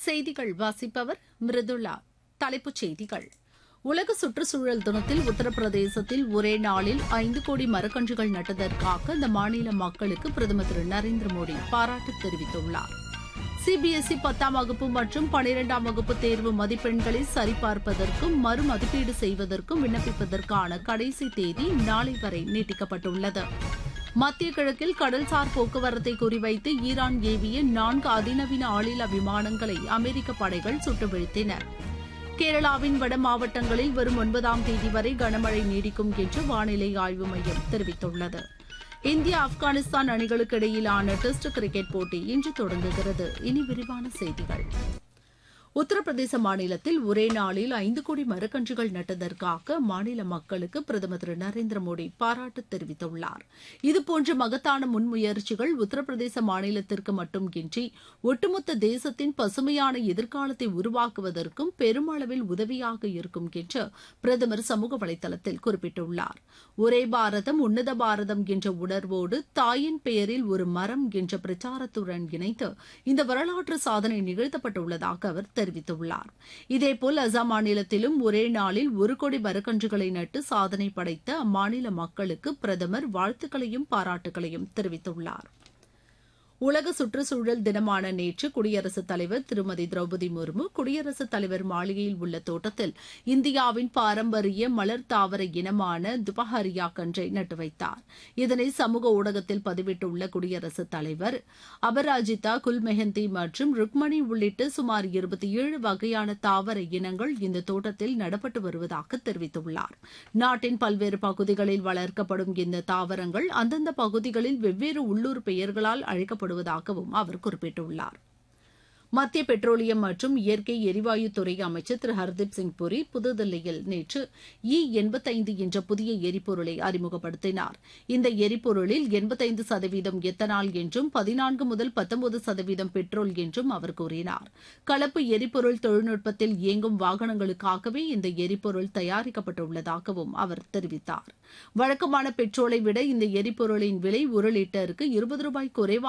செய்திகள் வாசிப்பவர் மிருதுளா தலைப்புச் செய்திகள் உலக சுற்றுச்சூழல் தினத்தில் உத்தரப்பிரதேசத்தில் ஒரே நாளில் ஐந்து கோடி மரக்கன்றுகள் நட்டதற்காக அந்த மாநில மக்களுக்கு பிரதமர் திரு நரேந்திர மோடி பாராட்டு தெரிவித்துள்ளார் சிபிஎஸ்இ பத்தாம் வகுப்பு மற்றும் பனிரெண்டாம் வகுப்பு தேர்வு மதிப்பெண்களை சரிபார்ப்பதற்கும் மறுமதிப்பீடு செய்வதற்கும் விண்ணப்பிப்பதற்கான கடைசி தேதி நாளை வரை நீட்டிக்கப்பட்டுள்ளது மத்திய கிழக்கில் கடல்சார் போக்குவரத்தை குறிவைத்து ஈரான் ஏவிய நான்கு அதிநவீன ஆளில்லா விமானங்களை அமெரிக்க படைகள் சுட்டு வீழ்த்தின கேரளாவின் வட மாவட்டங்களில் வரும் ஒன்பதாம் தேதி வரை கனமழை நீடிக்கும் என்று வானிலை ஆய்வு மையம் தெரிவித்துள்ளது இந்தியா ஆப்கானிஸ்தான் அணிகளுக்கு இடையிலான டெஸ்ட் கிரிக்கெட் போட்டி இன்று தொடங்குகிறது இனி விரிவான செய்திகள் உத்தரப்பிரதேச மாநிலத்தில் ஒரே நாளில் ஐந்து கோடி மரக்கன்றுகள் நட்டதற்காக மாநில மக்களுக்கு பிரதமர் திரு நரேந்திர மோடி பாராட்டு தெரிவித்துள்ளார் இதுபோன்ற மகத்தான முன்முயற்சிகள் உத்தரப்பிரதேச மாநிலத்திற்கு மட்டுமின்றி ஒட்டுமொத்த தேசத்தின் பசுமையான எதிர்காலத்தை உருவாக்குவதற்கும் பெருமளவில் உதவியாக இருக்கும் என்று பிரதமர் சமூக வலைதளத்தில் குறிப்பிட்டுள்ளார் ஒரே பாரதம் உன்னத பாரதம் என்ற உணர்வோடு தாயின் பெயரில் ஒரு மரம் என்ற பிரச்சாரத்துடன் இணைத்து இந்த வரலாற்று சாதனை நிகழ்த்தப்பட்டுள்ளதாக அவர் தெரிவித்துள்ளார் இதேபோல் அசாம் மாநிலத்திலும் ஒரே நாளில் ஒரு கோடி மரக்கன்றுகளை நட்டு சாதனை படைத்த அம்மாநில மக்களுக்கு பிரதமர் வாழ்த்துக்களையும் பாராட்டுகளையும் தெரிவித்துள்ளார் உலக சுற்றுச்சூழல் தினமான நேற்று குடியரசுத் தலைவர் திருமதி திரௌபதி முர்மு குடியரசுத் தலைவர் மாளிகையில் உள்ள தோட்டத்தில் இந்தியாவின் பாரம்பரிய மலர் தாவர இனமான துபஹரியா கன்றை நட்டு வைத்தார் இதனை சமூக ஊடகத்தில் பதிவிட்டுள்ள குடியரசுத் தலைவர் அபராஜிதா குல்மெஹந்தி மற்றும் ருக்மணி உள்ளிட்ட சுமார் இருபத்தி ஏழு வகையான தாவர இனங்கள் இந்த தோட்டத்தில் நடப்பட்டு வருவதாக தெரிவித்துள்ளார் நாட்டின் பல்வேறு பகுதிகளில் வளர்க்கப்படும் இந்த தாவரங்கள் அந்தந்த பகுதிகளில் வெவ்வேறு உள்ளூர் பெயர்களால் அழைக்கப்படும் வருவதாகவும் அவர் குறிப்பிட்டுள்ளார் மத்திய பெட்ரோலியம் மற்றும் இயற்கை எரிவாயு துறை அமைச்சர் திரு ஹர்தீப் சிங் புரி புதுதில்லியில் நேற்று இ எண்பத்தைந்து என்ற புதிய எரிபொருளை அறிமுகப்படுத்தினார் இந்த எரிபொருளில் எண்பத்தைந்து சதவீதம் எத்தனால் என்றும் பதினான்கு முதல் பத்தொன்பது சதவீதம் பெட்ரோல் என்றும் அவர் கூறினார் கலப்பு எரிபொருள் தொழில்நுட்பத்தில் இயங்கும் வாகனங்களுக்காகவே இந்த எரிபொருள் தயாரிக்கப்பட்டுள்ளதாகவும் அவர் தெரிவித்தார் வழக்கமான பெட்ரோலை விட இந்த எரிபொருளின் விலை ஒரு லிட்டருக்கு இருபது ரூபாய் குறைவாக